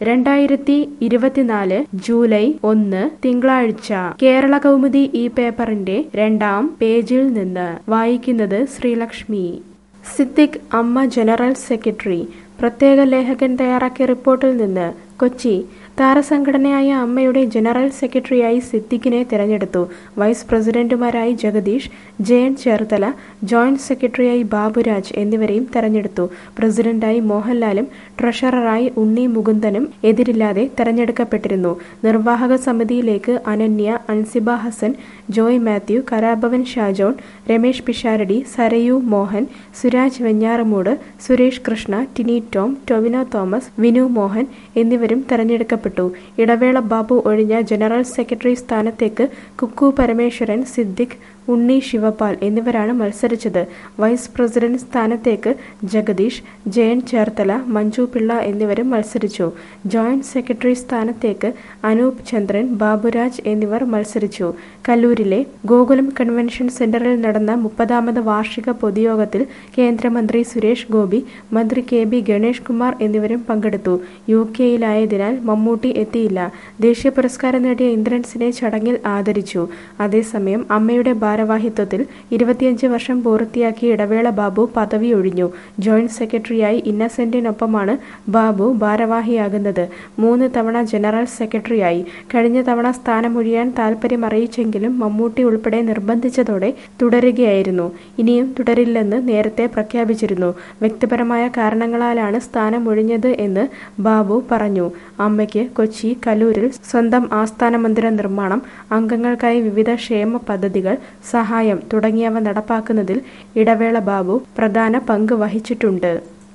രണ്ടായിരത്തി ഇരുപത്തിനാല് ജൂലൈ ഒന്ന് തിങ്കളാഴ്ച കേരള കൗമുദി ഈ പേപ്പറിന്റെ രണ്ടാം പേജിൽ നിന്ന് വായിക്കുന്നത് ശ്രീലക്ഷ്മി സിദ്ദിഖ് അമ്മ ജനറൽ സെക്രട്ടറി പ്രത്യേക ലേഖകൻ തയ്യാറാക്കിയ റിപ്പോർട്ടിൽ നിന്ന് കൊച്ചി താരസംഘടനയായ അമ്മയുടെ ജനറൽ സെക്രട്ടറിയായി സിദ്ദിഖിനെ തെരഞ്ഞെടുത്തു വൈസ് പ്രസിഡന്റുമാരായി ജഗദീഷ് ജയൻ ചേർത്തല ജോയിന്റ് സെക്രട്ടറിയായി ബാബുരാജ് എന്നിവരെയും തെരഞ്ഞെടുത്തു പ്രസിഡന്റായി മോഹൻലാലും ട്രഷററായി ഉണ്ണി മുകുന്ദനും എതിരില്ലാതെ തെരഞ്ഞെടുക്കപ്പെട്ടിരുന്നു നിർവാഹക സമിതിയിലേക്ക് അനന്യ അൻസിബ ഹസൻ ജോയ് മാത്യു കലാഭവൻ ഷാജോൺ രമേശ് പിഷാരടി സരയു മോഹൻ സുരാജ് വെഞ്ഞാറമൂട് സുരേഷ് കൃഷ്ണ ടിനി ടോം ടൊവിനോ തോമസ് വിനു മോഹൻ എന്നിവരും തെരഞ്ഞെടുക്കപ്പെട്ടു ഇടവേള ബാബു ഒഴിഞ്ഞ ജനറൽ സെക്രട്ടറി സ്ഥാനത്തേക്ക് കുക്കു പരമേശ്വരൻ സിദ്ദിഖ് ഉണ്ണി ശിവപാൽ എന്നിവരാണ് മത്സരിച്ചത് വൈസ് പ്രസിഡന്റ് സ്ഥാനത്തേക്ക് ജഗദീഷ് ജയൻ ചേർത്തല മഞ്ജു പിള്ള എന്നിവരും മത്സരിച്ചു ജോയിന്റ് സെക്രട്ടറി സ്ഥാനത്തേക്ക് അനൂപ് ചന്ദ്രൻ ബാബുരാജ് എന്നിവർ മത്സരിച്ചു കല്ലൂരിലെ ഗോകുലം കൺവെൻഷൻ സെന്ററിൽ നടന്ന മുപ്പതാമത് വാർഷിക പൊതുയോഗത്തിൽ കേന്ദ്രമന്ത്രി സുരേഷ് ഗോപി മന്ത്രി കെ ബി ഗണേഷ് കുമാർ എന്നിവരും പങ്കെടുത്തു യു കെയിലായതിനാൽ മമ്മൂട്ടി എത്തിയില്ല ദേശീയ പുരസ്കാരം നേടിയ ഇന്ദ്രൻസിനെ ചടങ്ങിൽ ആദരിച്ചു അതേസമയം അമ്മയുടെ ഭാരവാഹിത്വത്തിൽ ഇരുപത്തിയഞ്ച് വർഷം പൂർത്തിയാക്കിയ ഇടവേള ബാബു പദവി ഒഴിഞ്ഞു ജോയിന്റ് സെക്രട്ടറിയായി ഇന്നസെന്റിനൊപ്പമാണ് ബാബു ഭാരവാഹിയാകുന്നത് മൂന്ന് തവണ ജനറൽ സെക്രട്ടറിയായി കഴിഞ്ഞ തവണ സ്ഥാനമൊഴിയാൻ താൽപര്യം അറിയിച്ചെങ്കിലും മമ്മൂട്ടി ഉൾപ്പെടെ നിർബന്ധിച്ചതോടെ തുടരുകയായിരുന്നു ഇനിയും തുടരില്ലെന്ന് നേരത്തെ പ്രഖ്യാപിച്ചിരുന്നു വ്യക്തിപരമായ കാരണങ്ങളാലാണ് സ്ഥാനമൊഴിഞ്ഞത് എന്ന് ബാബു പറഞ്ഞു അമ്മയ്ക്ക് കൊച്ചി കലൂരിൽ സ്വന്തം ആസ്ഥാന മന്ദിര നിർമ്മാണം അംഗങ്ങൾക്കായി വിവിധ ക്ഷേമ പദ്ധതികൾ സഹായം തുടങ്ങിയവ നടപ്പാക്കുന്നതിൽ ഇടവേള ബാബു പ്രധാന പങ്ക് വഹിച്ചിട്ടുണ്ട്